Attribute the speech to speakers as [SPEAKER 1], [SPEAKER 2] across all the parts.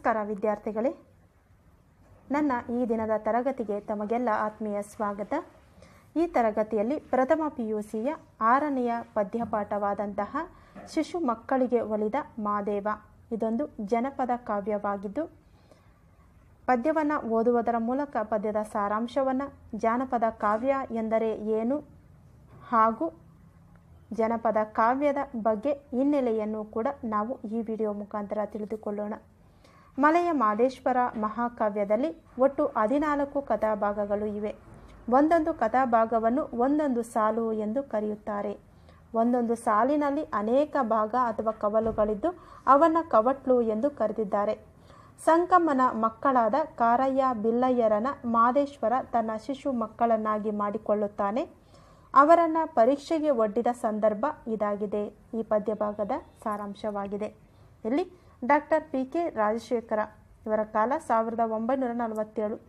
[SPEAKER 1] ನಮಸ್ಕಾರ ವಿದ್ಯಾರ್ಥಿಗಳೇ ನನ್ನ ಈ ದಿನದ ತರಗತಿಗೆ ತಮಗೆಲ್ಲ ಆತ್ಮೀಯ ಸ್ವಾಗತ ಈ ತರಗತಿಯಲ್ಲಿ ಪ್ರಥಮ ಪಿ ಯು ಸಿಯ ಆರನೆಯ ಪದ್ಯಪಾಠವಾದಂತಹ ಶಿಶು ಮಕ್ಕಳಿಗೆ ಒಲಿದ ಮಾದೇವ ಇದೊಂದು ಜನಪದ ಕಾವ್ಯವಾಗಿದ್ದು ಪದ್ಯವನ್ನು ಓದುವುದರ ಮೂಲಕ ಪದ್ಯದ ಸಾರಾಂಶವನ್ನು ಜಾನಪದ ಕಾವ್ಯ ಎಂದರೆ ಏನು ಹಾಗೂ ಜನಪದ ಕಾವ್ಯದ ಬಗ್ಗೆ ಹಿನ್ನೆಲೆಯನ್ನು ಕೂಡ ನಾವು ಈ ವಿಡಿಯೋ ಮುಖಾಂತರ ತಿಳಿದುಕೊಳ್ಳೋಣ ಮಲೆಯ ಮಾದೇಶ್ವರ ಮಹಾಕಾವ್ಯದಲ್ಲಿ ಒಟ್ಟು ಹದಿನಾಲ್ಕು ಕಥಾಭಾಗಗಳು ಇವೆ ಒಂದೊಂದು ಕಥಾಭಾಗವನ್ನು ಒಂದೊಂದು ಸಾಲು ಎಂದು ಕರೆಯುತ್ತಾರೆ ಒಂದೊಂದು ಸಾಲಿನಲ್ಲಿ ಅನೇಕ ಭಾಗ ಅಥವಾ ಕವಲುಗಳಿದ್ದು ಅವನ್ನು ಕವಟ್ಲು ಎಂದು ಕರೆದಿದ್ದಾರೆ ಸಂಕಮ್ಮನ ಮಕ್ಕಳಾದ ಕಾರಯ್ಯ ಬಿಲ್ಲಯ್ಯರನ ಮಾದೇಶ್ವರ ತನ್ನ ಶಿಶು ಮಕ್ಕಳನ್ನಾಗಿ ಮಾಡಿಕೊಳ್ಳುತ್ತಾನೆ ಅವರನ್ನು ಪರೀಕ್ಷೆಗೆ ಒಡ್ಡಿದ ಸಂದರ್ಭ ಇದಾಗಿದೆ ಈ ಪದ್ಯಭಾಗದ ಸಾರಾಂಶವಾಗಿದೆ ಇಲ್ಲಿ ಡಾಕ್ಟರ್ ಪಿ ಕೆ ರಾಜಶೇಖರ ಇವರ ಕಾಲ ಸಾವಿರದ ಒಂಬೈನೂರ ನಲವತ್ತೇಳು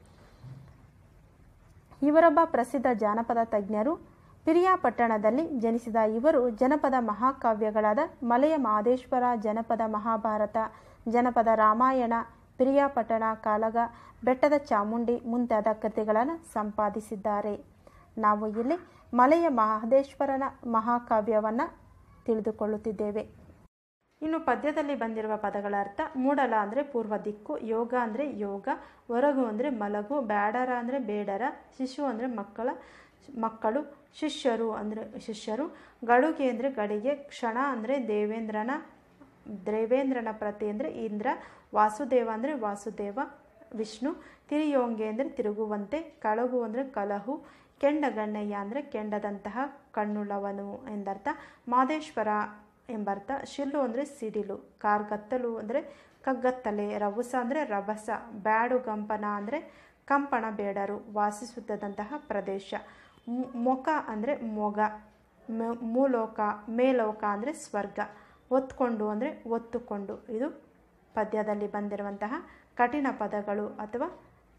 [SPEAKER 1] ಇವರೊಬ್ಬ ಪ್ರಸಿದ್ಧ ಜಾನಪದ ತಜ್ಞರು ಪಿರಿಯಾಪಟ್ಟಣದಲ್ಲಿ ಜನಿಸಿದ ಇವರು ಜನಪದ ಮಹಾಕಾವ್ಯಗಳಾದ ಮಲೆಯ ಮಹದೇಶ್ವರ ಜನಪದ ಮಹಾಭಾರತ ಜನಪದ ರಾಮಾಯಣ ಪಿರಿಯಾಪಟ್ಟಣ ಕಾಲಗ ಬೆಟ್ಟದ ಚಾಮುಂಡಿ ಮುಂತಾದ ಕೃತಿಗಳನ್ನು ಸಂಪಾದಿಸಿದ್ದಾರೆ ನಾವು ಇಲ್ಲಿ ಮಲೆಯ ಮಹದೇಶ್ವರನ ಮಹಾಕಾವ್ಯವನ್ನು ತಿಳಿದುಕೊಳ್ಳುತ್ತಿದ್ದೇವೆ ಇನ್ನು ಪದ್ಯದಲ್ಲಿ ಬಂದಿರುವ ಪದಗಳ ಅರ್ಥ ಮೂಡಲ ಅಂದರೆ ಪೂರ್ವ ದಿಕ್ಕು ಯೋಗ ಅಂದರೆ ಯೋಗ ಹೊರಗು ಅಂದರೆ ಮಲಗು ಬ್ಯಾಡರ ಅಂದರೆ ಬೇಡರ ಶಿಶು ಅಂದರೆ ಮಕ್ಕಳ ಮಕ್ಕಳು ಶಿಷ್ಯರು ಅಂದರೆ ಶಿಷ್ಯರು ಗಡುಗೆ ಅಂದರೆ ಗಡಿಗೆ ಕ್ಷಣ ಅಂದರೆ ದೇವೇಂದ್ರನ ದೇವೇಂದ್ರನ ಪ್ರತಿ ಅಂದರೆ ಇಂದ್ರ ವಾಸುದೇವ ಅಂದರೆ ವಾಸುದೇವ ವಿಷ್ಣು ತಿರಿಯೋಂಗೆ ಅಂದರೆ ತಿರುಗುವಂತೆ ಕಳಗು ಅಂದರೆ ಕಲಹು ಕೆಂಡಗಣ್ಣಯ್ಯ ಅಂದರೆ ಕೆಂಡದಂತಹ ಕಣ್ಣುಳ್ಳವನು ಎಂದರ್ಥ ಮಾದೇಶ್ವರ ಎಂಬರ್ಥ ಶಿಲ್ಲು ಅಂದರೆ ಸಿಡಿಲು ಕಾರ್ಗತ್ತಲು ಅಂದರೆ ಕಗ್ಗತ್ತಲೆ ರಭಸ ಅಂದರೆ ರಭಸ ಬ್ಯಾಡು ಗಂಪನ ಅಂದರೆ ಕಂಪಣ ಬೇಡರು ವಾಸಿಸುತ್ತದಂತಹ ಪ್ರದೇಶ ಮೊಕ ಅಂದರೆ ಮೊಗ ಮೂಲೋಕ ಮೇಲೋಕ ಅಂದರೆ ಸ್ವರ್ಗ ಒತ್ಕೊಂಡು ಅಂದರೆ ಒತ್ತುಕೊಂಡು ಇದು ಪದ್ಯದಲ್ಲಿ ಬಂದಿರುವಂತಹ ಕಠಿಣ ಪದಗಳು ಅಥವಾ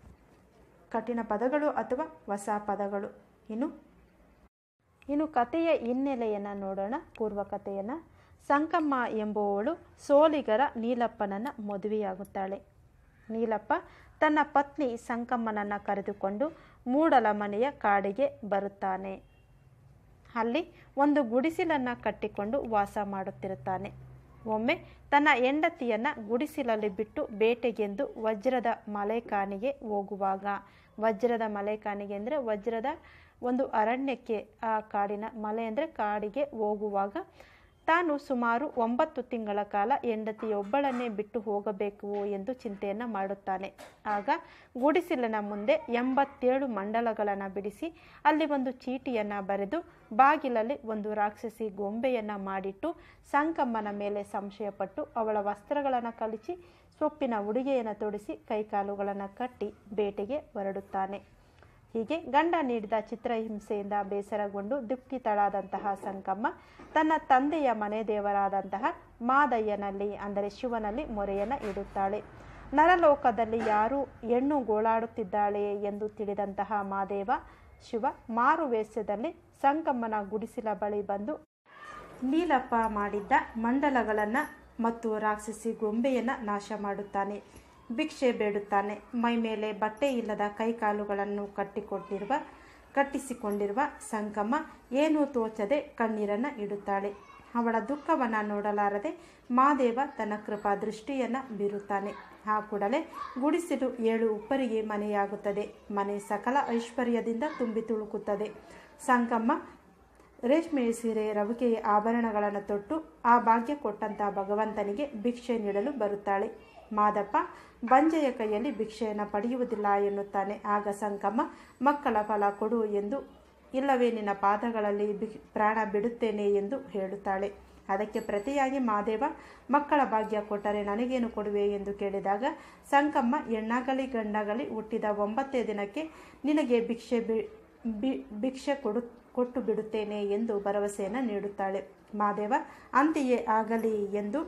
[SPEAKER 1] ಕಠಿಣ ಪದಗಳು ಅಥವಾ ಹೊಸ ಪದಗಳು ಇನ್ನು ಇನ್ನು ಕಥೆಯ ಹಿನ್ನೆಲೆಯನ್ನು ನೋಡೋಣ ಪೂರ್ವ ಕಥೆಯನ್ನು ಸಂಕಮ್ಮ ಎಂಬುವವಳು ಸೋಲಿಗರ ನೀಲಪ್ಪನನ್ನು ಮದುವೆಯಾಗುತ್ತಾಳೆ ನೀಲಪ್ಪ ತನ್ನ ಪತ್ನಿ ಸಂಕಮ್ಮನನ್ನು ಕರೆದುಕೊಂಡು ಮೂಡಲ ಮನೆಯ ಕಾಡಿಗೆ ಬರುತ್ತಾನೆ ಅಲ್ಲಿ ಒಂದು ಗುಡಿಸಿಲನ್ನು ಕಟ್ಟಿಕೊಂಡು ವಾಸ ಮಾಡುತ್ತಿರುತ್ತಾನೆ ಒಮ್ಮೆ ತನ್ನ ಹೆಂಡತಿಯನ್ನು ಗುಡಿಸಿಲಲ್ಲಿ ಬಿಟ್ಟು ಬೇಟೆಗೆಂದು ವಜ್ರದ ಮಲೆಕಾನಿಗೆ ಹೋಗುವಾಗ ವಜ್ರದ ಮಲೆಕಾನಿಗೆ ಅಂದರೆ ವಜ್ರದ ಒಂದು ಅರಣ್ಯಕ್ಕೆ ಆ ಕಾಡಿನ ಮಲೆ ಅಂದರೆ ಕಾಡಿಗೆ ಹೋಗುವಾಗ ತಾನು ಸುಮಾರು ಒಂಬತ್ತು ತಿಂಗಳ ಕಾಲ ಹೆಂಡತಿಯೊಬ್ಬಳನ್ನೇ ಬಿಟ್ಟು ಹೋಗಬೇಕು ಎಂದು ಚಿಂತೆಯನ್ನು ಮಾಡುತ್ತಾನೆ ಆಗ ಗುಡಿಸಿಲಿನ ಮುಂದೆ ಎಂಬತ್ತೇಳು ಮಂಡಲಗಳನ್ನು ಬಿಡಿಸಿ ಅಲ್ಲಿ ಒಂದು ಚೀಟಿಯನ್ನು ಬರೆದು ಬಾಗಿಲಲ್ಲಿ ಒಂದು ರಾಕ್ಷಸಿ ಗೊಂಬೆಯನ್ನು ಮಾಡಿಟ್ಟು ಸಂಕಮ್ಮನ ಮೇಲೆ ಸಂಶಯಪಟ್ಟು ಅವಳ ವಸ್ತ್ರಗಳನ್ನು ಕಲಿಸಿ ಸೊಪ್ಪಿನ ಉಡುಗೆಯನ್ನು ತೊಡಿಸಿ ಕೈಕಾಲುಗಳನ್ನು ಕಟ್ಟಿ ಬೇಟೆಗೆ ಹೊರಡುತ್ತಾನೆ ಹೀಗೆ ಗಂಡ ನೀಡಿದ ಚಿತ್ರಹಿಂಸೆಯಿಂದ ಬೇಸರಗೊಂಡು ದುಃಖಿತಳಾದಂತಹ ಸಂಕಮ್ಮ ತನ್ನ ತಂದೆಯ ಮನೆ ದೇವರಾದಂತಹ ಮಾದಯ್ಯನಲ್ಲಿ ಅಂದರೆ ಶಿವನಲ್ಲಿ ಮೊರೆಯನ್ನು ಇಡುತ್ತಾಳೆ ನರಲೋಕದಲ್ಲಿ ಯಾರು ಹೆಣ್ಣು ಗೋಳಾಡುತ್ತಿದ್ದಾಳೆ ಎಂದು ತಿಳಿದಂತಹ ಮಾದೇವ ಶಿವ ಮಾರು ವೇಷದಲ್ಲಿ ಸಂಕಮ್ಮನ ಗುಡಿಸಿಲ ಬಳಿ ಬಂದು ನೀಲಪ್ಪ ಮಾಡಿದ್ದ ಮಂಡಲಗಳನ್ನು ಮತ್ತು ರಾಕ್ಷಸಿ ಗೊಂಬೆಯನ್ನು ನಾಶ ಮಾಡುತ್ತಾನೆ ಭಿಕ್ಷೆ ಬೇಡುತ್ತಾನೆ ಮೈ ಮೇಲೆ ಬಟ್ಟೆ ಇಲ್ಲದ ಕೈಕಾಲುಗಳನ್ನು ಕಟ್ಟಿಕೊಟ್ಟಿರುವ ಕಟ್ಟಿಸಿಕೊಂಡಿರುವ ಸಂಕಮ್ಮ ಏನೂ ತೋಚದೆ ಕಣ್ಣೀರನ್ನು ಇಡುತ್ತಾಳೆ ಅವಳ ದುಃಖವನ್ನು ನೋಡಲಾರದೆ ಮಾದೇವ ತನ್ನ ಕೃಪಾ ದೃಷ್ಟಿಯನ್ನು ಬೀರುತ್ತಾನೆ ಆ ಕೂಡಲೇ ಗುಡಿಸಿಲು ಏಳು ಉಪ್ಪರಿಗೆ ಮನೆಯಾಗುತ್ತದೆ ಮನೆ ಸಕಲ ಐಶ್ವರ್ಯದಿಂದ ತುಂಬಿ ತುಳುಕುತ್ತದೆ ಸಂಕಮ್ಮ ರೇಷ್ಮೆ ಸೀರೆ ರವಿಕೆಯ ಆಭರಣಗಳನ್ನು ತೊಟ್ಟು ಆ ಭಾಗ್ಯ ಕೊಟ್ಟಂಥ ಭಗವಂತನಿಗೆ ಭಿಕ್ಷೆ ನೀಡಲು ಬರುತ್ತಾಳೆ ಮಾದಪ್ಪ ಬಂಜೆಯ ಕೈಯಲ್ಲಿ ಭಿಕ್ಷೆಯನ್ನು ಪಡೆಯುವುದಿಲ್ಲ ಎನ್ನುತ್ತಾನೆ ಆಗ ಸಂಕಮ್ಮ ಮಕ್ಕಳ ಫಲ ಕೊಡು ಎಂದು ಇಲ್ಲವೇ ನಿನ್ನ ಪಾದಗಳಲ್ಲಿ ಬಿ ಪ್ರಾಣ ಬಿಡುತ್ತೇನೆ ಎಂದು ಹೇಳುತ್ತಾಳೆ ಅದಕ್ಕೆ ಪ್ರತಿಯಾಗಿ ಮಾದೇವ ಮಕ್ಕಳ ಭಾಗ್ಯ ಕೊಟ್ಟರೆ ನನಗೇನು ಕೊಡುವೆ ಎಂದು ಕೇಳಿದಾಗ ಸಂಕಮ್ಮ ಹೆಣ್ಣಾಗಲಿ ಗಂಡಾಗಲಿ ಹುಟ್ಟಿದ ಒಂಬತ್ತೇ ದಿನಕ್ಕೆ ನಿನಗೆ ಭಿಕ್ಷೆ ಬಿ ಭಿಕ್ಷೆ ಕೊಡು ಕೊಟ್ಟು ಬಿಡುತ್ತೇನೆ ಎಂದು ಭರವಸೆಯನ್ನು ನೀಡುತ್ತಾಳೆ ಮಾದೇವ ಅಂತೆಯೇ ಆಗಲಿ ಎಂದು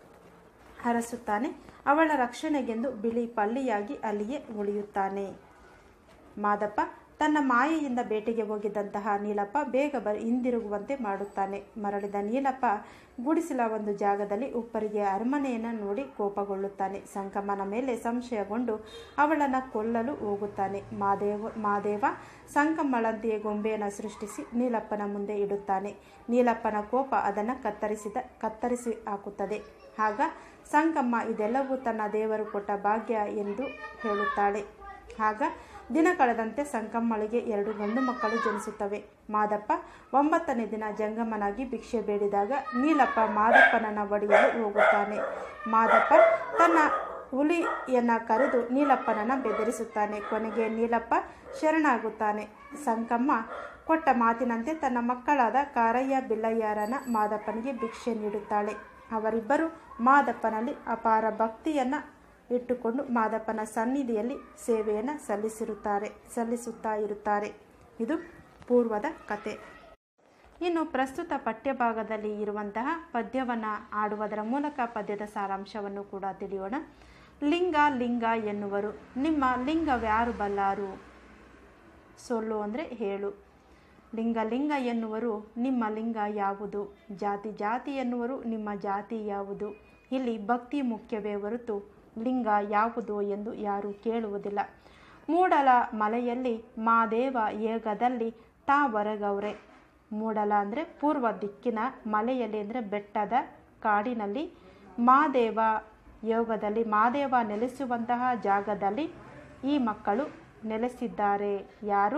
[SPEAKER 1] ಹರಸುತ್ತಾನೆ ಅವಳ ರಕ್ಷಣೆಗೆಂದು ಬಿಳಿ ಪಲ್ಲಿಯಾಗಿ ಅಲ್ಲಿಯೇ ಉಳಿಯುತ್ತಾನೆ ಮಾದಪ್ಪ ತನ್ನ ಮಾಯೆಯಿಂದ ಬೇಟೆಗೆ ಹೋಗಿದ್ದಂತಹ ನೀಲಪ್ಪ ಬೇಗ ಬ ಹಿಂದಿರುಗುವಂತೆ ಮಾಡುತ್ತಾನೆ ಮರಳಿದ ನೀಲಪ್ಪ ಗುಡಿಸಿಲ ಒಂದು ಜಾಗದಲ್ಲಿ ಉಪ್ಪರಿಗೆ ಅರಮನೆಯನ್ನು ನೋಡಿ ಕೋಪಗೊಳ್ಳುತ್ತಾನೆ ಸಂಕಮ್ಮನ ಮೇಲೆ ಸಂಶಯಗೊಂಡು ಅವಳನ್ನು ಕೊಲ್ಲಲು ಹೋಗುತ್ತಾನೆ ಮಾದೇವ ಮಾದೇವ ಸಂಕಮ್ಮಳಂತೆಯೇ ಗೊಂಬೆಯನ್ನು ಸೃಷ್ಟಿಸಿ ನೀಲಪ್ಪನ ಮುಂದೆ ಇಡುತ್ತಾನೆ ನೀಲಪ್ಪನ ಕೋಪ ಅದನ್ನು ಕತ್ತರಿಸಿದ ಕತ್ತರಿಸಿ ಹಾಕುತ್ತದೆ ಆಗ ಸಂಕಮ್ಮ ಇದೆಲ್ಲವೂ ತನ್ನ ದೇವರು ಕೊಟ್ಟ ಭಾಗ್ಯ ಎಂದು ಹೇಳುತ್ತಾಳೆ ಆಗ ದಿನ ಕಳೆದಂತೆ ಸಂಕಮ್ಮಳಿಗೆ ಎರಡು ಗಂಡು ಮಕ್ಕಳು ಜನಿಸುತ್ತವೆ ಮಾದಪ್ಪ ಒಂಬತ್ತನೇ ದಿನ ಜಂಗಮನಾಗಿ ಭಿಕ್ಷೆ ಬೇಡಿದಾಗ ನೀಲಪ್ಪ ಮಾದಪ್ಪನನ್ನು ಒಡೆಯಲು ಹೋಗುತ್ತಾನೆ ಮಾದಪ್ಪ ತನ್ನ ಹುಲಿಯನ್ನು ಕರೆದು ನೀಲಪ್ಪನನ್ನು ಬೆದರಿಸುತ್ತಾನೆ ಕೊನೆಗೆ ನೀಲಪ್ಪ ಶರಣಾಗುತ್ತಾನೆ ಸಂಕಮ್ಮ ಕೊಟ್ಟ ಮಾತಿನಂತೆ ತನ್ನ ಮಕ್ಕಳಾದ ಕಾರಯ್ಯ ಬಿಲ್ಲಯ್ಯರನ ಮಾದಪ್ಪನಿಗೆ ಭಿಕ್ಷೆ ನೀಡುತ್ತಾಳೆ ಅವರಿಬ್ಬರು ಮಾದಪ್ಪನಲ್ಲಿ ಅಪಾರ ಭಕ್ತಿಯನ್ನು ಇಟ್ಟುಕೊಂಡು ಮಾದಪ್ಪನ ಸನ್ನಿಧಿಯಲ್ಲಿ ಸೇವೆಯನ್ನು ಸಲ್ಲಿಸಿರುತ್ತಾರೆ ಸಲ್ಲಿಸುತ್ತಾ ಇರುತ್ತಾರೆ ಇದು ಪೂರ್ವದ ಕತೆ ಇನ್ನು ಪ್ರಸ್ತುತ ಪಠ್ಯಭಾಗದಲ್ಲಿ ಇರುವಂತಹ ಪದ್ಯವನ್ನು ಆಡುವುದರ ಮೂಲಕ ಪದ್ಯದ ಸಾರಾಂಶವನ್ನು ಕೂಡ ತಿಳಿಯೋಣ ಲಿಂಗ ಲಿಂಗ ಎನ್ನುವರು ನಿಮ್ಮ ಲಿಂಗವ್ಯಾರು ಬಲ್ಲಾರು ಸೊಲ್ಲು ಅಂದರೆ ಹೇಳು ಲಿಂಗ ಲಿಂಗ ಎನ್ನುವರು ನಿಮ್ಮ ಲಿಂಗ ಯಾವುದು ಜಾತಿ ಜಾತಿ ಎನ್ನುವರು ನಿಮ್ಮ ಜಾತಿ ಯಾವುದು ಇಲ್ಲಿ ಭಕ್ತಿ ಮುಖ್ಯವೇ ಹೊರತು ಲಿಂಗ ಯಾವುದು ಎಂದು ಯಾರೂ ಕೇಳುವುದಿಲ್ಲ ಮೂಡಲ ಮಲೆಯಲ್ಲಿ ಮಾದೇವ ಏಗದಲ್ಲಿ ತಾ ಹೊರಗವ್ರೆ ಮೂಡಲ ಅಂದರೆ ಪೂರ್ವ ದಿಕ್ಕಿನ ಮಲೆಯಲ್ಲಿ ಅಂದರೆ ಬೆಟ್ಟದ ಕಾಡಿನಲ್ಲಿ ಮಾದೇವ ಯೋಗದಲ್ಲಿ ಮಾದೇವ ನೆಲೆಸುವಂತಹ ಜಾಗದಲ್ಲಿ ಈ ಮಕ್ಕಳು ನೆಲೆಸಿದ್ದಾರೆ ಯಾರು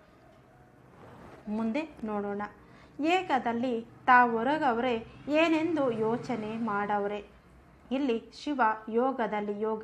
[SPEAKER 1] ಮುಂದೆ ನೋಡೋಣ ಏಕದಲ್ಲಿ ತಾವೊರಗವ್ರೆ ಏನೆಂದು ಯೋಚನೆ ಮಾಡವ್ರೆ ಇಲ್ಲಿ ಶಿವ ಯೋಗದಲ್ಲಿ ಯೋಗ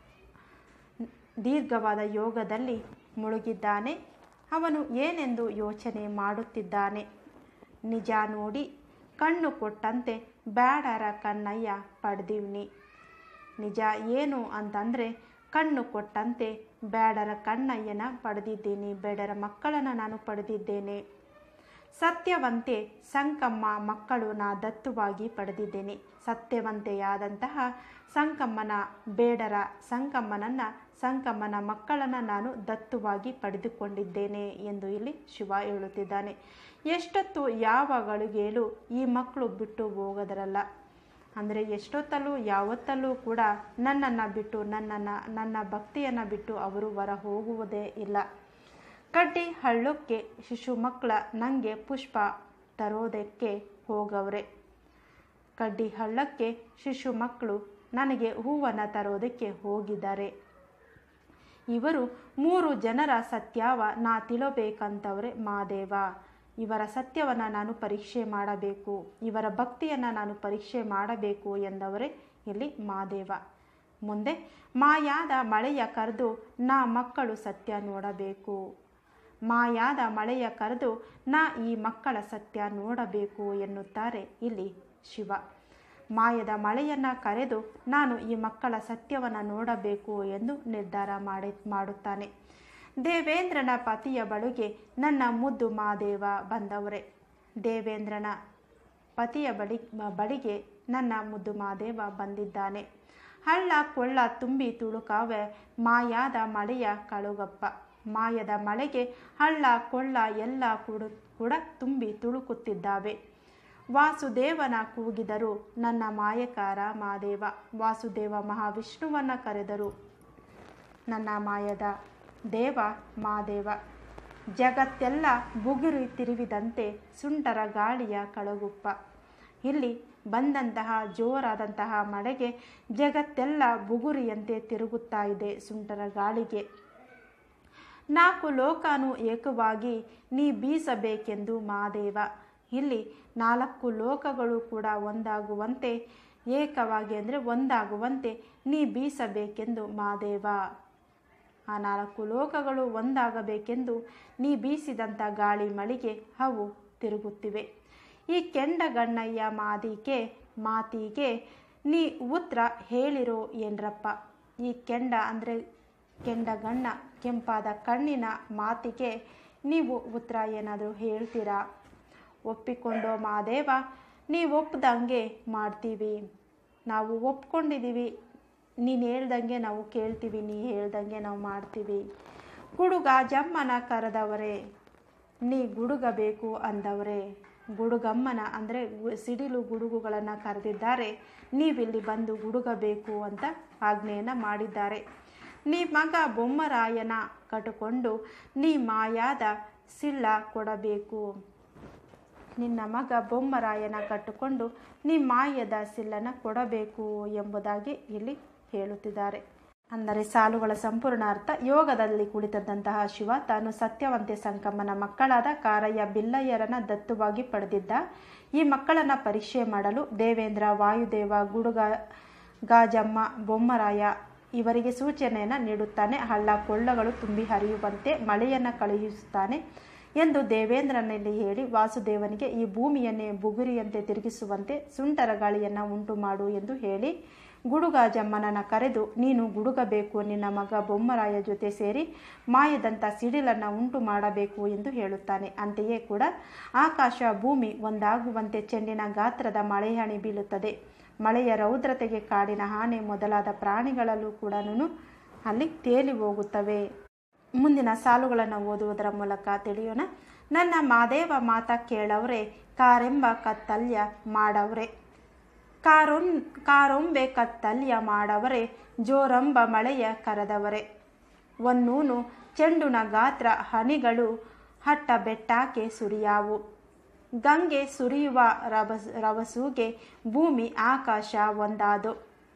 [SPEAKER 1] ದೀರ್ಘವಾದ ಯೋಗದಲ್ಲಿ ಮುಳುಗಿದ್ದಾನೆ ಅವನು ಏನೆಂದು ಯೋಚನೆ ಮಾಡುತ್ತಿದ್ದಾನೆ ನಿಜ ನೋಡಿ ಕಣ್ಣು ಕೊಟ್ಟಂತೆ ಬ್ಯಾಡರ ಕಣ್ಣಯ್ಯ ಪಡೆದಿವ್ನಿ ನಿಜ ಏನು ಅಂತಂದರೆ ಕಣ್ಣು ಕೊಟ್ಟಂತೆ ಬೇಡರ ಕಣ್ಣಯ್ಯನ ಪಡೆದಿದ್ದೀನಿ ಬೇಡರ ಮಕ್ಕಳನ್ನು ನಾನು ಪಡೆದಿದ್ದೇನೆ ಸತ್ಯವಂತೆ ಸಂಕಮ್ಮ ಮಕ್ಕಳು ನಾ ದತ್ತುವಾಗಿ ಪಡೆದಿದ್ದೇನೆ ಸತ್ಯವಂತೆಯಾದಂತಹ ಸಂಕಮ್ಮನ ಬೇಡರ ಸಂಕಮ್ಮನನ್ನು ಸಂಕಮ್ಮನ ಮಕ್ಕಳನ್ನು ನಾನು ದತ್ತುವಾಗಿ ಪಡೆದುಕೊಂಡಿದ್ದೇನೆ ಎಂದು ಇಲ್ಲಿ ಶಿವ ಹೇಳುತ್ತಿದ್ದಾನೆ ಎಷ್ಟೊತ್ತು ಯಾವ ಗಳಿಗೆಯಲ್ಲೂ ಈ ಮಕ್ಕಳು ಬಿಟ್ಟು ಹೋಗೋದರಲ್ಲ ಅಂದರೆ ಎಷ್ಟೊತ್ತಲ್ಲೂ ಯಾವತ್ತಲ್ಲೂ ಕೂಡ ನನ್ನನ್ನು ಬಿಟ್ಟು ನನ್ನನ್ನು ನನ್ನ ಭಕ್ತಿಯನ್ನು ಬಿಟ್ಟು ಅವರು ಹೊರ ಹೋಗುವುದೇ ಇಲ್ಲ ಕಡ್ಡಿ ಹಳ್ಳಕ್ಕೆ ಶಿಶು ಮಕ್ಕಳ ನನಗೆ ಪುಷ್ಪ ತರೋದಕ್ಕೆ ಹೋಗವ್ರೆ ಕಡ್ಡಿ ಹಳ್ಳಕ್ಕೆ ಶಿಶು ಮಕ್ಕಳು ನನಗೆ ಹೂವನ್ನು ತರೋದಕ್ಕೆ ಹೋಗಿದ್ದಾರೆ ಇವರು ಮೂರು ಜನರ ಸತ್ಯವ ನಾ ತಿಳಬೇಕಂತವ್ರೆ ಮಾದೇವ ಇವರ ಸತ್ಯವನ್ನು ನಾನು ಪರೀಕ್ಷೆ ಮಾಡಬೇಕು ಇವರ ಭಕ್ತಿಯನ್ನು ನಾನು ಪರೀಕ್ಷೆ ಮಾಡಬೇಕು ಎಂದವರೇ ಇಲ್ಲಿ ಮಾದೇವ ಮುಂದೆ ಮಾಯಾದ ಮಳೆಯ ಕರೆದು ನಾ ಮಕ್ಕಳು ಸತ್ಯ ನೋಡಬೇಕು ಮಾಯಾದ ಮಳೆಯ ಕರೆದು ನಾ ಈ ಮಕ್ಕಳ ಸತ್ಯ ನೋಡಬೇಕು ಎನ್ನುತ್ತಾರೆ ಇಲ್ಲಿ ಶಿವ ಮಾಯದ ಮಳೆಯನ್ನು ಕರೆದು ನಾನು ಈ ಮಕ್ಕಳ ಸತ್ಯವನ್ನು ನೋಡಬೇಕು ಎಂದು ನಿರ್ಧಾರ ಮಾಡಿ ಮಾಡುತ್ತಾನೆ ದೇವೇಂದ್ರನ ಪತಿಯ ಬಳಿಗೆ ನನ್ನ ಮುದ್ದು ಮಾದೇವ ಬಂದವರೇ ದೇವೇಂದ್ರನ ಪತಿಯ ಬಳಿ ಬಳಿಗೆ ನನ್ನ ಮುದ್ದು ಮಾದೇವ ಬಂದಿದ್ದಾನೆ ಹಳ್ಳ ಕೊಳ್ಳ ತುಂಬಿ ತುಳುಕಾವೆ ಮಾಯಾದ ಮಳೆಯ ಕಳುಗಪ್ಪ ಮಾಯದ ಮಳೆಗೆ ಹಳ್ಳ ಕೊಳ್ಳ ಎಲ್ಲ ಕೂಡ ಕೂಡ ತುಂಬಿ ತುಳುಕುತ್ತಿದ್ದಾವೆ ವಾಸುದೇವನ ಕೂಗಿದರು ನನ್ನ ಮಾಯಕಾರ ಮಾದೇವ ವಾಸುದೇವ ಮಹಾವಿಷ್ಣುವನ್ನು ಕರೆದರು ನನ್ನ ಮಾಯದ ದೇವ ಮಾದೇವ ಜಗತ್ತೆಲ್ಲ ಬುಗುರಿ ತಿರುವಿದಂತೆ ಸುಂಟರ ಗಾಳಿಯ ಕಳಗುಪ್ಪ ಇಲ್ಲಿ ಬಂದಂತಹ ಜೋರಾದಂತಹ ಮಳೆಗೆ ಜಗತ್ತೆಲ್ಲ ಬುಗುರಿಯಂತೆ ತಿರುಗುತ್ತಾ ಇದೆ ಸುಂಟರ ಗಾಳಿಗೆ ನಾಲ್ಕು ಲೋಕಾನು ಏಕವಾಗಿ ನೀ ಬೀಸಬೇಕೆಂದು ಮಾದೇವ ಇಲ್ಲಿ ನಾಲ್ಕು ಲೋಕಗಳು ಕೂಡ ಒಂದಾಗುವಂತೆ ಏಕವಾಗಿ ಅಂದರೆ ಒಂದಾಗುವಂತೆ ನೀ ಬೀಸಬೇಕೆಂದು ಮಾದೇವ ಆ ನಾಲ್ಕು ಲೋಕಗಳು ಒಂದಾಗಬೇಕೆಂದು ನೀ ಬೀಸಿದಂಥ ಗಾಳಿ ಮಳಿಗೆ ಅವು ತಿರುಗುತ್ತಿವೆ ಈ ಕೆಂಡಗಣ್ಣಯ್ಯ ಮಾದಿಗೆ ಮಾತಿಗೆ ನೀ ಉತ್ತರ ಹೇಳಿರೋ ಏನ್ರಪ್ಪ ಈ ಕೆಂಡ ಅಂದರೆ ಕೆಂಡಗಣ್ಣ ಕೆಂಪಾದ ಕಣ್ಣಿನ ಮಾತಿಗೆ ನೀವು ಉತ್ತರ ಏನಾದರೂ ಹೇಳ್ತೀರಾ ಒಪ್ಪಿಕೊಂಡೋ ಮಾದೇವ ನೀವು ಒಪ್ದಂಗೆ ಮಾಡ್ತೀವಿ ನಾವು ಒಪ್ಕೊಂಡಿದ್ದೀವಿ ನೀನು ಹೇಳ್ದಂಗೆ ನಾವು ಕೇಳ್ತೀವಿ ನೀ ಹೇಳ್ದಂಗೆ ನಾವು ಮಾಡ್ತೀವಿ ಗುಡುಗ ಜಮ್ಮನ ಕರೆದವರೇ ನೀ ಗುಡುಗಬೇಕು ಅಂದವರೇ ಗುಡುಗಮ್ಮನ ಅಂದರೆ ಸಿಡಿಲು ಗುಡುಗುಗಳನ್ನು ಕರೆದಿದ್ದಾರೆ ನೀವಿಲ್ಲಿ ಬಂದು ಗುಡುಗಬೇಕು ಅಂತ ಆಜ್ಞೆಯನ್ನು ಮಾಡಿದ್ದಾರೆ ನೀ ಮಗ ಬೊಮ್ಮರಾಯನ ಕಟ್ಟಿಕೊಂಡು ನೀ ಮಾಯಾದ ಸಿಳ್ಳ ಕೊಡಬೇಕು ನಿನ್ನ ಮಗ ಬೊಮ್ಮರಾಯನ ಕಟ್ಟಿಕೊಂಡು ನೀ ಮಾಯದ ಸಿಲ್ಲನ್ನು ಕೊಡಬೇಕು ಎಂಬುದಾಗಿ ಇಲ್ಲಿ ಹೇಳುತ್ತಿದ್ದಾರೆ ಅಂದರೆ ಸಾಲುಗಳ ಸಂಪೂರ್ಣ ಅರ್ಥ ಯೋಗದಲ್ಲಿ ಕುಳಿತದ್ದಂತಹ ಶಿವ ತಾನು ಸತ್ಯವಂತೆ ಸಂಕಮ್ಮನ ಮಕ್ಕಳಾದ ಕಾರಯ್ಯ ಬಿಲ್ಲಯ್ಯರನ್ನ ದತ್ತುವಾಗಿ ಪಡೆದಿದ್ದ ಈ ಮಕ್ಕಳನ್ನು ಪರೀಕ್ಷೆ ಮಾಡಲು ದೇವೇಂದ್ರ ವಾಯುದೇವ ಗುಡುಗ ಗಾಜಮ್ಮ ಬೊಮ್ಮರಾಯ ಇವರಿಗೆ ಸೂಚನೆಯನ್ನು ನೀಡುತ್ತಾನೆ ಹಳ್ಳ ಕೊಳ್ಳಗಳು ತುಂಬಿ ಹರಿಯುವಂತೆ ಮಳೆಯನ್ನು ಕಳುಹಿಸುತ್ತಾನೆ ಎಂದು ದೇವೇಂದ್ರನಲ್ಲಿ ಹೇಳಿ ವಾಸುದೇವನಿಗೆ ಈ ಭೂಮಿಯನ್ನೇ ಬುಗುರಿಯಂತೆ ತಿರುಗಿಸುವಂತೆ ಸುಂಟರ ಗಾಳಿಯನ್ನು ಉಂಟು ಮಾಡು ಎಂದು ಹೇಳಿ ಗುಡುಗಾಜಮ್ಮನನ್ನು ಕರೆದು ನೀನು ಗುಡುಗಬೇಕು ನಿನ್ನ ಮಗ ಬೊಮ್ಮರಾಯ ಜೊತೆ ಸೇರಿ ಮಾಯದಂಥ ಸಿಡಿಲನ್ನು ಉಂಟು ಮಾಡಬೇಕು ಎಂದು ಹೇಳುತ್ತಾನೆ ಅಂತೆಯೇ ಕೂಡ ಆಕಾಶ ಭೂಮಿ ಒಂದಾಗುವಂತೆ ಚೆಂಡಿನ ಗಾತ್ರದ ಮಳೆಹಣಿ ಬೀಳುತ್ತದೆ ಮಳೆಯ ರೌದ್ರತೆಗೆ ಕಾಡಿನ ಆನೆ ಮೊದಲಾದ ಪ್ರಾಣಿಗಳಲ್ಲೂ ಕೂಡ ಅಲ್ಲಿ ತೇಲಿ ಹೋಗುತ್ತವೆ ಮುಂದಿನ ಸಾಲುಗಳನ್ನು ಓದುವುದರ ಮೂಲಕ ತಿಳಿಯೋಣ ನನ್ನ ಮಾದೇವ ಮಾತ ಕೇಳವ್ರೆ ಕಾರೆಂಬ ಕತ್ತಲ್ಯ ಮಾಡವ್ರೆ ಕಾರೊನ್ ಕಾರೊಂಬೆ ಕತ್ತಲ್ಯ ಮಾಡವರೆ ಜೋರಂಬ ಮಳೆಯ ಕರೆದವರೆ ಒನ್ನೂನು ಚೆಂಡುನ ಗಾತ್ರ ಹನಿಗಳು ಹಟ್ಟ ಬೆಟ್ಟಾಕೆ ಸುರಿಯಾವು ಗಂಗೆ ಸುರಿಯುವ ರಭಸ್ ರಭಸುಗೆ ಭೂಮಿ ಆಕಾಶ ಒಂದಾದು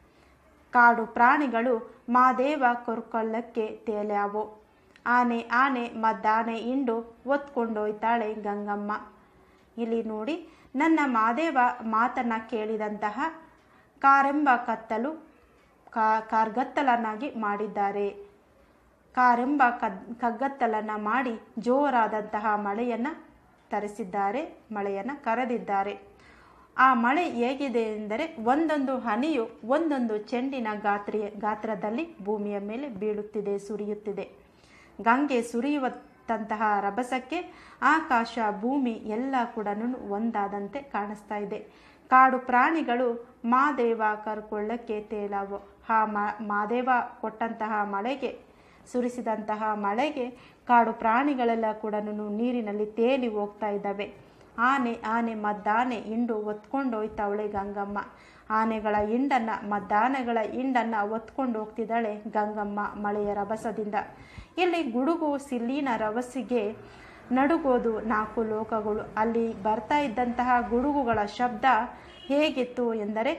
[SPEAKER 1] ಕಾಡು ಪ್ರಾಣಿಗಳು ಮಾದೇವ ಕೊರ್ಕೊಳ್ಳಕ್ಕೆ ತೇಲ್ಯಾವು ಆನೆ ಆನೆ ಮದ್ದಾನೆ ಇಂಡು ಒತ್ಕೊಂಡೋಯ್ತಾಳೆ ಗಂಗಮ್ಮ ಇಲ್ಲಿ ನೋಡಿ ನನ್ನ ಮಾದೇವ ಮಾತನ್ನು ಕೇಳಿದಂತಹ ಕಾರೆಂಬ ಕತ್ತಲು ಕಾ ಕಾರ್ಗತ್ತಲನ್ನಾಗಿ ಮಾಡಿದ್ದಾರೆ ಕಾರೆಂಬ ಕದ್ ಕಗ್ಗತ್ತಲನ್ನು ಮಾಡಿ ಜೋರಾದಂತಹ ಮಳೆಯನ್ನು ತರಿಸಿದ್ದಾರೆ ಮಳೆಯನ್ನು ಕರೆದಿದ್ದಾರೆ ಆ ಮಳೆ ಹೇಗಿದೆ ಎಂದರೆ ಒಂದೊಂದು ಹನಿಯು ಒಂದೊಂದು ಚೆಂಡಿನ ಗಾತ್ರಿಯ ಗಾತ್ರದಲ್ಲಿ ಭೂಮಿಯ ಮೇಲೆ ಬೀಳುತ್ತಿದೆ ಸುರಿಯುತ್ತಿದೆ ಗಂಗೆ ಸುರಿಯುವಂತಹ ರಭಸಕ್ಕೆ ಆಕಾಶ ಭೂಮಿ ಎಲ್ಲ ಕೂಡ ಒಂದಾದಂತೆ ಕಾಣಿಸ್ತಾ ಇದೆ ಕಾಡು ಪ್ರಾಣಿಗಳು ಮಾದೇವ ಕರ್ಕೊಳ್ಳಕ್ಕೆ ತೇಲಾವು ಆ ಮಾದೇವ ಕೊಟ್ಟಂತಹ ಮಳೆಗೆ ಸುರಿಸಿದಂತಹ ಮಳೆಗೆ ಕಾಡು ಪ್ರಾಣಿಗಳೆಲ್ಲ ಕೂಡ ನೀರಿನಲ್ಲಿ ತೇಲಿ ಹೋಗ್ತಾ ಇದ್ದಾವೆ ಆನೆ ಆನೆ ಮದ್ದಾನೆ ಹಿಂಡು ಒತ್ಕೊಂಡು ಹೋಯ್ತಾವಳೆ ಗಂಗಮ್ಮ ಆನೆಗಳ ಹಿಂಡನ್ನು ಮದ್ದಾನೆಗಳ ಹಿಂಡನ್ನು ಒತ್ಕೊಂಡು ಹೋಗ್ತಿದ್ದಾಳೆ ಗಂಗಮ್ಮ ಮಳೆಯ ರಭಸದಿಂದ ಇಲ್ಲಿ ಗುಡುಗು ಸಿಲ್ಲಿನ ರಭಸಿಗೆ ನಡುಗೋದು ನಾಲ್ಕು ಲೋಕಗಳು ಅಲ್ಲಿ ಬರ್ತಾ ಇದ್ದಂತಹ ಗುಡುಗುಗಳ ಶಬ್ದ ಹೇಗಿತ್ತು ಎಂದರೆ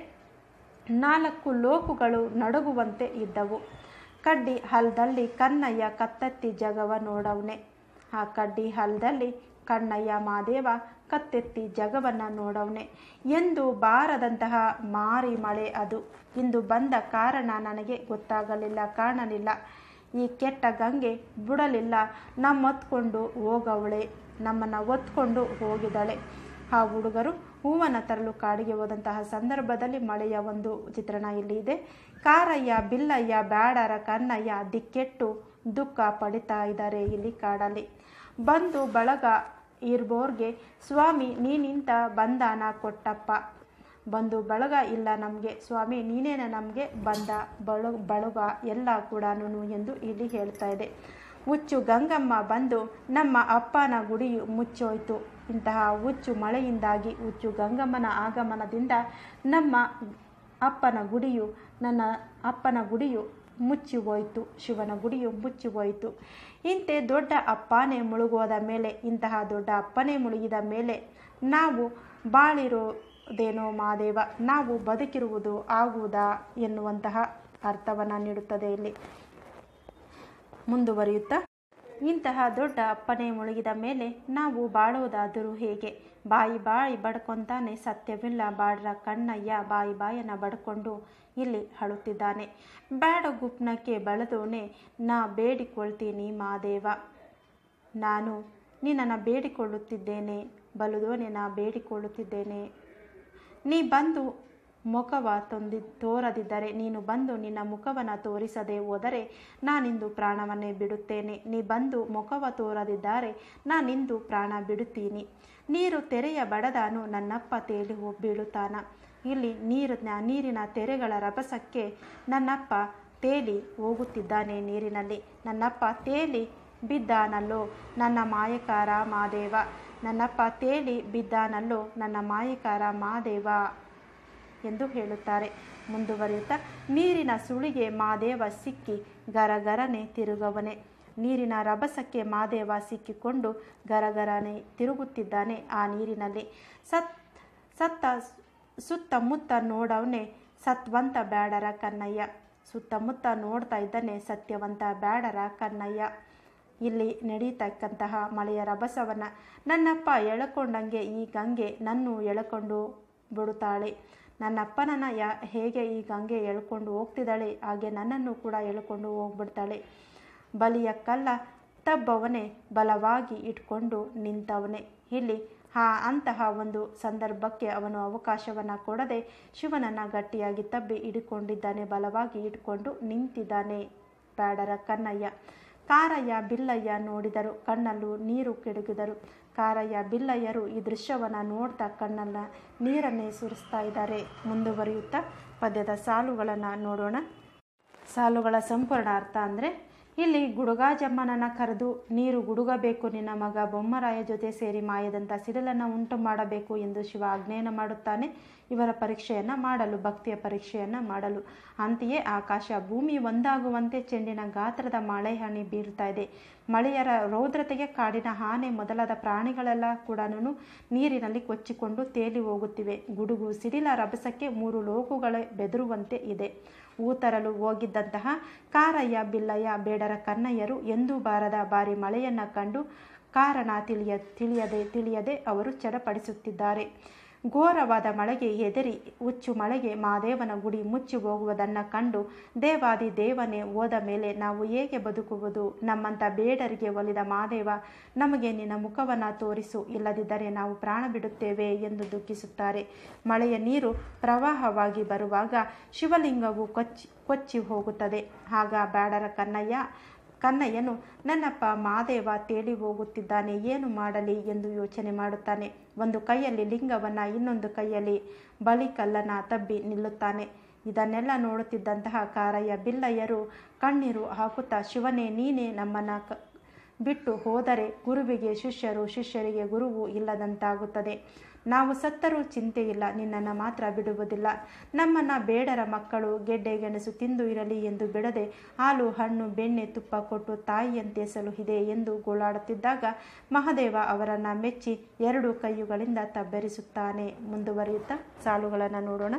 [SPEAKER 1] ನಾಲ್ಕು ಲೋಕಗಳು ನಡುಗುವಂತೆ ಇದ್ದವು ಕಡ್ಡಿ ಹಲ್ದಲ್ಲಿ ಕನ್ನಯ್ಯ ಕತ್ತತ್ತಿ ಜಗವ ನೋಡವನೆ ಆ ಕಡ್ಡಿ ಹಲ್ದಲ್ಲಿ ಕಣ್ಣಯ್ಯ ಮಾದೇವ ಕತ್ತೆತ್ತಿ ಜಗವನ್ನು ನೋಡವನೆ ಎಂದು ಬಾರದಂತಹ ಮಾರಿ ಮಳೆ ಅದು ಇಂದು ಬಂದ ಕಾರಣ ನನಗೆ ಗೊತ್ತಾಗಲಿಲ್ಲ ಕಾಣಲಿಲ್ಲ ಈ ಕೆಟ್ಟ ಗಂಗೆ ಬಿಡಲಿಲ್ಲ ನಮ್ಮೊತ್ಕೊಂಡು ಹೋಗವಳೆ ನಮ್ಮನ್ನು ಒತ್ಕೊಂಡು ಹೋಗಿದ್ದಾಳೆ ಆ ಹುಡುಗರು ಹೂವನ್ನು ತರಲು ಕಾಡಿಗೆ ಹೋದಂತಹ ಸಂದರ್ಭದಲ್ಲಿ ಮಳೆಯ ಒಂದು ಚಿತ್ರಣ ಇಲ್ಲಿ ಇದೆ ಕಾರಯ್ಯ ಬಿಲ್ಲಯ್ಯ ಬ್ಯಾಡರ ಕನ್ನಯ್ಯ ದಿಕ್ಕೆಟ್ಟು ದುಃಖ ಪಡಿತಾ ಇದ್ದಾರೆ ಇಲ್ಲಿ ಕಾಡಲ್ಲಿ ಬಂದು ಬಳಗ ಇರ್ಬೋರ್ಗೆ ಸ್ವಾಮಿ ನೀನಿಂತ ಬಂದಾನ ಕೊಟ್ಟಪ್ಪ ಬಂದು ಬಳಗ ಇಲ್ಲ ನಮಗೆ ಸ್ವಾಮಿ ನೀನೇನ ನಮಗೆ ಬಂದ ಬಳು ಬಳಗ ಎಲ್ಲ ಕೂಡ ಎಂದು ಇಲ್ಲಿ ಹೇಳ್ತಾ ಇದೆ ಹುಚ್ಚು ಗಂಗಮ್ಮ ಬಂದು ನಮ್ಮ ಅಪ್ಪನ ಗುಡಿಯು ಮುಚ್ಚೋಯ್ತು ಇಂತಹ ಹುಚ್ಚು ಮಳೆಯಿಂದಾಗಿ ಹುಚ್ಚು ಗಂಗಮ್ಮನ ಆಗಮನದಿಂದ ನಮ್ಮ ಅಪ್ಪನ ಗುಡಿಯು ನನ್ನ ಅಪ್ಪನ ಗುಡಿಯು ಮುಚ್ಚಿ ಹೋಯಿತು ಶಿವನ ಗುಡಿಯು ಮುಚ್ಚಿ ಹೋಯಿತು ಇಂತೆ ದೊಡ್ಡ ಅಪ್ಪನೇ ಮುಳುಗೋದ ಮೇಲೆ ಇಂತಹ ದೊಡ್ಡ ಅಪ್ಪನೇ ಮುಳುಗಿದ ಮೇಲೆ ನಾವು ಬಾಳಿರೋದೇನೋ ಮಾದೇವ ನಾವು ಬದುಕಿರುವುದು ಆಗುವುದಾ ಎನ್ನುವಂತಹ ಅರ್ಥವನ್ನು ನೀಡುತ್ತದೆ ಇಲ್ಲಿ ಮುಂದುವರಿಯುತ್ತಾ ಇಂತಹ ದೊಡ್ಡ ಅಪ್ಪನೇ ಮುಳುಗಿದ ಮೇಲೆ ನಾವು ಬಾಳುವುದಾದರೂ ಹೇಗೆ ಬಾಯಿ ಬಾಯಿ ಬಡ್ಕೊಂತಾನೆ ಸತ್ಯವಿಲ್ಲ ಬಾಡ್ರ ಕಣ್ಣಯ್ಯ ಬಾಯಿ ಬಾಯನ್ನ ಬಡ್ಕೊಂಡು ಇಲ್ಲಿ ಅಳುತ್ತಿದ್ದಾನೆ ಬೇಡ ಗುಪ್ನಕ್ಕೆ ಬಳದೋನೆ ನಾ ಬೇಡಿಕೊಳ್ತೀನಿ ಮಾದೇವ ನಾನು ನಿನ್ನನ್ನು ಬೇಡಿಕೊಳ್ಳುತ್ತಿದ್ದೇನೆ ಬಲುದೋನೆ ನಾ ಬೇಡಿಕೊಳ್ಳುತ್ತಿದ್ದೇನೆ ನೀ ಬಂದು ಮುಖವ ತೊಂದಿ ತೋರದಿದ್ದರೆ ನೀನು ಬಂದು ನಿನ್ನ ಮುಖವನ್ನು ತೋರಿಸದೆ ಹೋದರೆ ನಾನಿಂದು ಪ್ರಾಣವನ್ನೇ ಬಿಡುತ್ತೇನೆ ನೀ ಬಂದು ಮುಖವ ತೋರದಿದ್ದರೆ ನಾನಿಂದು ಪ್ರಾಣ ಬಿಡುತ್ತೀನಿ ನೀರು ತೆರೆಯ ಬಡದಾನು ನನ್ನಪ್ಪ ತೇಲಿ ಬೀಳುತ್ತಾನ ಇಲ್ಲಿ ನೀರು ನೀರಿನ ತೆರೆಗಳ ರಭಸಕ್ಕೆ ನನ್ನಪ್ಪ ತೇಲಿ ಹೋಗುತ್ತಿದ್ದಾನೆ ನೀರಿನಲ್ಲಿ ನನ್ನಪ್ಪ ತೇಲಿ ಬಿದ್ದಾನಲ್ಲೋ ನನ್ನ ಮಾಯಕಾರ ಮಾದೇವ ನನ್ನಪ್ಪ ತೇಲಿ ಬಿದ್ದಾನಲ್ಲೋ ನನ್ನ ಮಾಯಕಾರ ಮಾದೇವ ಎಂದು ಹೇಳುತ್ತಾರೆ ಮುಂದುವರಿಯುತ್ತಾ ನೀರಿನ ಸುಳಿಗೆ ಮಾದೇವ ಸಿಕ್ಕಿ ಗರಗರನೆ ತಿರುಗವನೆ ನೀರಿನ ರಭಸಕ್ಕೆ ಮಾದೇವ ಸಿಕ್ಕಿಕೊಂಡು ಗರಗರನೆ ತಿರುಗುತ್ತಿದ್ದಾನೆ ಆ ನೀರಿನಲ್ಲಿ ಸತ್ ಸತ್ತ ಸುತ್ತಮುತ್ತ ನೋಡವನೆ ಸತ್ವಂತ ಬ್ಯಾಡರ ಕನ್ನಯ್ಯ ಸುತ್ತಮುತ್ತ ನೋಡ್ತಾ ಇದ್ದಾನೆ ಸತ್ಯವಂತ ಬ್ಯಾಡರ ಕನ್ನಯ್ಯ ಇಲ್ಲಿ ನಡೀತಕ್ಕಂತಹ ಮಳೆಯ ರಭಸವನ್ನು ನನ್ನಪ್ಪ ಎಳಕೊಂಡಂಗೆ ಈ ಗಂಗೆ ನನ್ನು ಎಳಕೊಂಡು ಬಿಡುತ್ತಾಳೆ ನನ್ನಪ್ಪನನ್ನು ಯಾ ಹೇಗೆ ಈ ಗಂಗೆ ಎಳ್ಕೊಂಡು ಹೋಗ್ತಿದ್ದಾಳೆ ಹಾಗೆ ನನ್ನನ್ನು ಕೂಡ ಎಳ್ಕೊಂಡು ಹೋಗ್ಬಿಡ್ತಾಳೆ ಬಲಿಯ ಕಲ್ಲ ತಬ್ಬವನೇ ಬಲವಾಗಿ ಇಟ್ಕೊಂಡು ನಿಂತವನೇ ಇಲ್ಲಿ ಆ ಅಂತಹ ಒಂದು ಸಂದರ್ಭಕ್ಕೆ ಅವನು ಅವಕಾಶವನ್ನು ಕೊಡದೆ ಶಿವನನ್ನು ಗಟ್ಟಿಯಾಗಿ ತಬ್ಬಿ ಹಿಡಿಕೊಂಡಿದ್ದಾನೆ ಬಲವಾಗಿ ಇಟ್ಕೊಂಡು ನಿಂತಿದ್ದಾನೆ ಬ್ಯಾಡರ ಕನ್ನಯ್ಯ ಕಾರಯ್ಯ ಬಿಲ್ಲಯ್ಯ ನೋಡಿದರು ಕಣ್ಣಲ್ಲೂ ನೀರು ಕೆಡಗಿದರು ಕಾರಯ್ಯ ಬಿಲ್ಲಯ್ಯರು ಈ ದೃಶ್ಯವನ್ನು ನೋಡ್ತಾ ಕಣ್ಣಲ್ಲ ನೀರನ್ನೇ ಸುರಿಸ್ತಾ ಇದ್ದಾರೆ ಮುಂದುವರಿಯುತ್ತಾ ಪದ್ಯದ ಸಾಲುಗಳನ್ನು ನೋಡೋಣ ಸಾಲುಗಳ ಸಂಪೂರ್ಣ ಅರ್ಥ ಅಂದರೆ ಇಲ್ಲಿ ಗುಡುಗಾಜಮ್ಮನನ್ನು ಕರೆದು ನೀರು ಗುಡುಗಬೇಕು ನಿನ್ನ ಮಗ ಬೊಮ್ಮರಾಯ ಜೊತೆ ಸೇರಿ ಮಾಯದಂಥ ಸಿಡಲನ್ನು ಉಂಟು ಮಾಡಬೇಕು ಎಂದು ಶಿವ ಆಜ್ಞೆಯನ್ನು ಮಾಡುತ್ತಾನೆ ಇವರ ಪರೀಕ್ಷೆಯನ್ನು ಮಾಡಲು ಭಕ್ತಿಯ ಪರೀಕ್ಷೆಯನ್ನು ಮಾಡಲು ಅಂತೆಯೇ ಆಕಾಶ ಭೂಮಿ ಒಂದಾಗುವಂತೆ ಚೆಂಡಿನ ಗಾತ್ರದ ಮಳೆ ಹನಿ ಬೀರುತ್ತಾ ಇದೆ ಮಳೆಯರ ರೌದ್ರತೆಗೆ ಕಾಡಿನ ಆನೆ ಮೊದಲಾದ ಪ್ರಾಣಿಗಳೆಲ್ಲ ಕೂಡ ನೀರಿನಲ್ಲಿ ಕೊಚ್ಚಿಕೊಂಡು ತೇಲಿ ಹೋಗುತ್ತಿವೆ ಗುಡುಗು ಸಿಡಿಲ ರಭಸಕ್ಕೆ ಮೂರು ಲೋಕಗಳೇ ಬೆದರುವಂತೆ ಇದೆ ಊತರಲು ಹೋಗಿದ್ದಂತಹ ಕಾರಯ್ಯ ಬಿಲ್ಲಯ್ಯ ಬೇಡರ ಕನ್ನಯ್ಯರು ಎಂದೂ ಬಾರದ ಭಾರಿ ಮಳೆಯನ್ನು ಕಂಡು ಕಾರಣ ತಿಳಿಯ ತಿಳಿಯದೆ ತಿಳಿಯದೆ ಅವರು ಚಡಪಡಿಸುತ್ತಿದ್ದಾರೆ ಘೋರವಾದ ಮಳೆಗೆ ಹೆದರಿ ಹುಚ್ಚು ಮಳೆಗೆ ಮಾದೇವನ ಗುಡಿ ಮುಚ್ಚಿ ಹೋಗುವುದನ್ನು ಕಂಡು ದೇವಾದಿ ದೇವನೇ ಹೋದ ಮೇಲೆ ನಾವು ಹೇಗೆ ಬದುಕುವುದು ನಮ್ಮಂಥ ಬೇಡರಿಗೆ ಒಲಿದ ಮಾದೇವ ನಮಗೆ ನಿನ್ನ ಮುಖವನ್ನು ತೋರಿಸು ಇಲ್ಲದಿದ್ದರೆ ನಾವು ಪ್ರಾಣ ಬಿಡುತ್ತೇವೆ ಎಂದು ದುಃಖಿಸುತ್ತಾರೆ ಮಳೆಯ ನೀರು ಪ್ರವಾಹವಾಗಿ ಬರುವಾಗ ಶಿವಲಿಂಗವು ಕೊಚ್ಚಿ ಕೊಚ್ಚಿ ಹೋಗುತ್ತದೆ ಆಗ ಬ್ಯಾಡರ ಕನ್ನಯ್ಯ ಕನ್ನಯ್ಯನು ನನ್ನಪ್ಪ ಮಾದೇವ ತೇಲಿ ಹೋಗುತ್ತಿದ್ದಾನೆ ಏನು ಮಾಡಲಿ ಎಂದು ಯೋಚನೆ ಮಾಡುತ್ತಾನೆ ಒಂದು ಕೈಯಲ್ಲಿ ಲಿಂಗವನ್ನು ಇನ್ನೊಂದು ಕೈಯಲ್ಲಿ ಬಳಿ ಕಲ್ಲನ್ನು ತಬ್ಬಿ ನಿಲ್ಲುತ್ತಾನೆ ಇದನ್ನೆಲ್ಲ ನೋಡುತ್ತಿದ್ದಂತಹ ಕಾರಯ್ಯ ಬಿಲ್ಲಯ್ಯರು ಕಣ್ಣೀರು ಹಾಕುತ್ತಾ ಶಿವನೇ ನೀನೇ ನಮ್ಮನ್ನು ಕ ಬಿಟ್ಟು ಹೋದರೆ ಗುರುವಿಗೆ ಶಿಷ್ಯರು ಶಿಷ್ಯರಿಗೆ ಗುರುವು ಇಲ್ಲದಂತಾಗುತ್ತದೆ ನಾವು ಸತ್ತರೂ ಚಿಂತೆ ಇಲ್ಲ ನಿನ್ನನ್ನು ಮಾತ್ರ ಬಿಡುವುದಿಲ್ಲ ನಮ್ಮನ್ನು ಬೇಡರ ಮಕ್ಕಳು ಗೆಡ್ಡೆ ಗೆಣಸು ತಿಂದು ಇರಲಿ ಎಂದು ಬಿಡದೆ ಹಾಲು ಹಣ್ಣು ಬೆಣ್ಣೆ ತುಪ್ಪ ಕೊಟ್ಟು ತಾಯಿಯಂತೆ ಸಲುಹಿದೆ ಎಂದು ಗೋಳಾಡುತ್ತಿದ್ದಾಗ ಮಹಾದೇವ ಅವರನ್ನು ಮೆಚ್ಚಿ ಎರಡು ಕೈಯುಗಳಿಂದ ತಬ್ಬರಿಸುತ್ತಾನೆ ಮುಂದುವರಿಯುತ್ತಾ ಸಾಲುಗಳನ್ನು ನೋಡೋಣ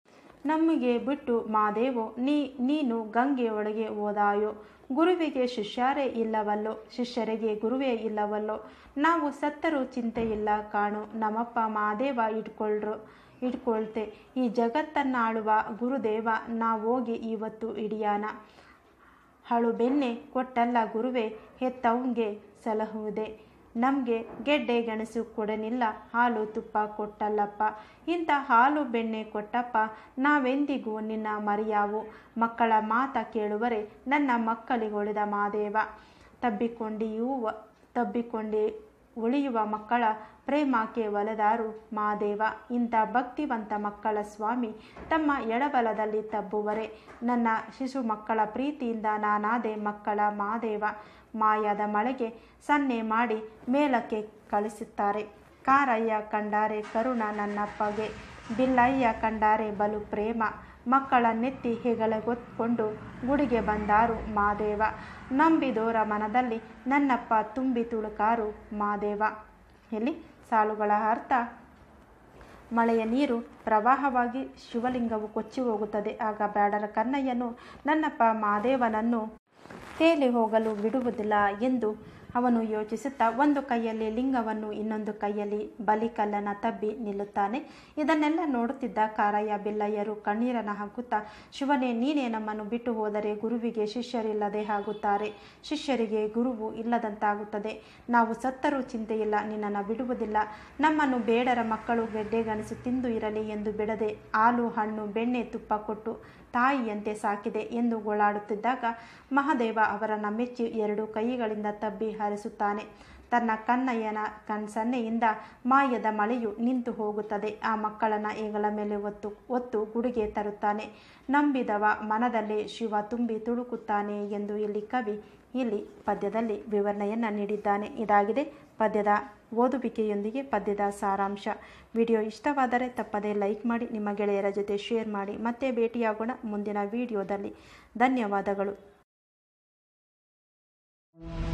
[SPEAKER 1] ನಮಗೆ ಬಿಟ್ಟು ಮಾದೇವೋ ನೀ ನೀನು ಗಂಗೆಯೊಳಗೆ ಹೋದಾಯೋ ಗುರುವಿಗೆ ಶಿಷ್ಯರೇ ಇಲ್ಲವಲ್ಲೋ ಶಿಷ್ಯರಿಗೆ ಗುರುವೇ ಇಲ್ಲವಲ್ಲೋ ನಾವು ಸತ್ತರೂ ಚಿಂತೆ ಇಲ್ಲ ಕಾಣು ನಮ್ಮಪ್ಪ ಮಾದೇವ ಇಟ್ಕೊಳ್ರು ಇಟ್ಕೊಳ್ತೆ ಈ ಜಗತ್ತನ್ನಾಳುವ ಗುರುದೇವ ನಾವೋಗಿ ಇವತ್ತು ಹಿಡಿಯಾನ ಹಳು ಬೆಣ್ಣೆ ಕೊಟ್ಟಲ್ಲ ಗುರುವೆ ಹೆತ್ತವಂಗೆ ಸಲಹುವುದೇ ನಮಗೆ ಗೆಡ್ಡೆ ಗೆಣಸು ಕೊಡನಿಲ್ಲ ಹಾಲು ತುಪ್ಪ ಕೊಟ್ಟಲ್ಲಪ್ಪ ಇಂಥ ಹಾಲು ಬೆಣ್ಣೆ ಕೊಟ್ಟಪ್ಪ ನಾವೆಂದಿಗೂ ನಿನ್ನ ಮರಿಯಾವು ಮಕ್ಕಳ ಮಾತ ಕೇಳುವರೆ ನನ್ನ ಮಕ್ಕಳಿಗೊಳಿದ ಮಾದೇವ ತಬ್ಬಿಕೊಂಡಿಯುವ ತಬ್ಬಿಕೊಂಡಿ ಉಳಿಯುವ ಮಕ್ಕಳ ಪ್ರೇಮಕ್ಕೆ ಒಲೆದಾರು ಮಾದೇವ ಇಂಥ ಭಕ್ತಿವಂತ ಮಕ್ಕಳ ಸ್ವಾಮಿ ತಮ್ಮ ಎಡಬಲದಲ್ಲಿ ತಬ್ಬುವರೆ ನನ್ನ ಶಿಶು ಮಕ್ಕಳ ಪ್ರೀತಿಯಿಂದ ನಾನಾದೆ ಮಕ್ಕಳ ಮಾದೇವ ಮಾಯದ ಮಳೆಗೆ ಸನ್ನೆ ಮಾಡಿ ಮೇಲಕ್ಕೆ ಕಳಿಸುತ್ತಾರೆ ಕಾರಯ್ಯ ಕಂಡಾರೆ ಕರುಣ ನನ್ನಪ್ಪಗೆ ಬಿಲ್ಲಯ್ಯ ಕಂಡಾರೆ ಬಲು ಪ್ರೇಮ ಮಕ್ಕಳನ್ನೆತ್ತಿ ಹೆಗಲೆಗೊತ್ಕೊಂಡು ಗುಡಿಗೆ ಬಂದಾರು ಮಾದೇವ ನಂಬಿದೋರ ಮನದಲ್ಲಿ ನನ್ನಪ್ಪ ತುಂಬಿ ತುಳುಕಾರು ಮಾದೇವ ಇಲ್ಲಿ ಸಾಲುಗಳ ಅರ್ಥ ಮಳೆಯ ನೀರು ಪ್ರವಾಹವಾಗಿ ಶಿವಲಿಂಗವು ಕೊಚ್ಚಿ ಹೋಗುತ್ತದೆ ಆಗ ಬ್ಯಾಡರ ಕನ್ನಯ್ಯನು ನನ್ನಪ್ಪ ಮಾದೇವನನ್ನು ತೇಲಿ ಹೋಗಲು ಬಿಡುವುದಿಲ್ಲ ಎಂದು ಅವನು ಯೋಚಿಸುತ್ತಾ ಒಂದು ಕೈಯಲ್ಲಿ ಲಿಂಗವನ್ನು ಇನ್ನೊಂದು ಕೈಯಲ್ಲಿ ಬಲಿಕಲ್ಲನ್ನು ತಬ್ಬಿ ನಿಲ್ಲುತ್ತಾನೆ ಇದನ್ನೆಲ್ಲ ನೋಡುತ್ತಿದ್ದ ಕಾರಯ್ಯ ಬಿಲ್ಲಯ್ಯರು ಕಣ್ಣೀರನ್ನು ಹಾಕುತ್ತಾ ಶಿವನೇ ನೀನೇ ನಮ್ಮನ್ನು ಬಿಟ್ಟು ಹೋದರೆ ಗುರುವಿಗೆ ಶಿಷ್ಯರಿಲ್ಲದೆ ಆಗುತ್ತಾರೆ ಶಿಷ್ಯರಿಗೆ ಗುರುವು ಇಲ್ಲದಂತಾಗುತ್ತದೆ ನಾವು ಸತ್ತರೂ ಚಿಂತೆಯಿಲ್ಲ ನಿನ್ನನ್ನು ಬಿಡುವುದಿಲ್ಲ ನಮ್ಮನ್ನು ಬೇಡರ ಮಕ್ಕಳು ಗೆಡ್ಡೆಗಣಿಸು ತಿಂದು ಇರಲಿ ಎಂದು ಬಿಡದೆ ಹಾಲು ಹಣ್ಣು ಬೆಣ್ಣೆ ತುಪ್ಪ ಕೊಟ್ಟು ತಾಯಿಯಂತೆ ಸಾಕಿದೆ ಎಂದು ಗೋಳಾಡುತ್ತಿದ್ದಾಗ ಮಹಾದೇವ ಅವರನ್ನು ಮೆಚ್ಚಿ ಎರಡು ಕೈಗಳಿಂದ ತಬ್ಬಿ ಹರಿಸುತ್ತಾನೆ ತನ್ನ ಕನ್ನಯ್ಯನ ಕಣ್ಸನ್ನೆಯಿಂದ ಮಾಯದ ಮಳೆಯು ನಿಂತು ಹೋಗುತ್ತದೆ ಆ ಮಕ್ಕಳನ್ನು ಹೆಗಲ ಮೇಲೆ ಒತ್ತು ಒತ್ತು ಗುಡಿಗೆ ತರುತ್ತಾನೆ ನಂಬಿದವ ಮನದಲ್ಲಿ ಶಿವ ತುಂಬಿ ತುಳುಕುತ್ತಾನೆ ಎಂದು ಇಲ್ಲಿ ಕವಿ ಇಲ್ಲಿ ಪದ್ಯದಲ್ಲಿ ವಿವರಣೆಯನ್ನು ನೀಡಿದ್ದಾನೆ ಇದಾಗಿದೆ ಪದ್ಯದ ಓದುವಿಕೆಯೊಂದಿಗೆ ಪದ್ಯದ ಸಾರಾಂಶ ವಿಡಿಯೋ ಇಷ್ಟವಾದರೆ ತಪ್ಪದೇ ಲೈಕ್ ಮಾಡಿ ನಿಮ್ಮ ಗೆಳೆಯರ ಜೊತೆ ಶೇರ್ ಮಾಡಿ ಮತ್ತೆ ಭೇಟಿಯಾಗೋಣ ಮುಂದಿನ ವಿಡಿಯೋದಲ್ಲಿ ಧನ್ಯವಾದಗಳು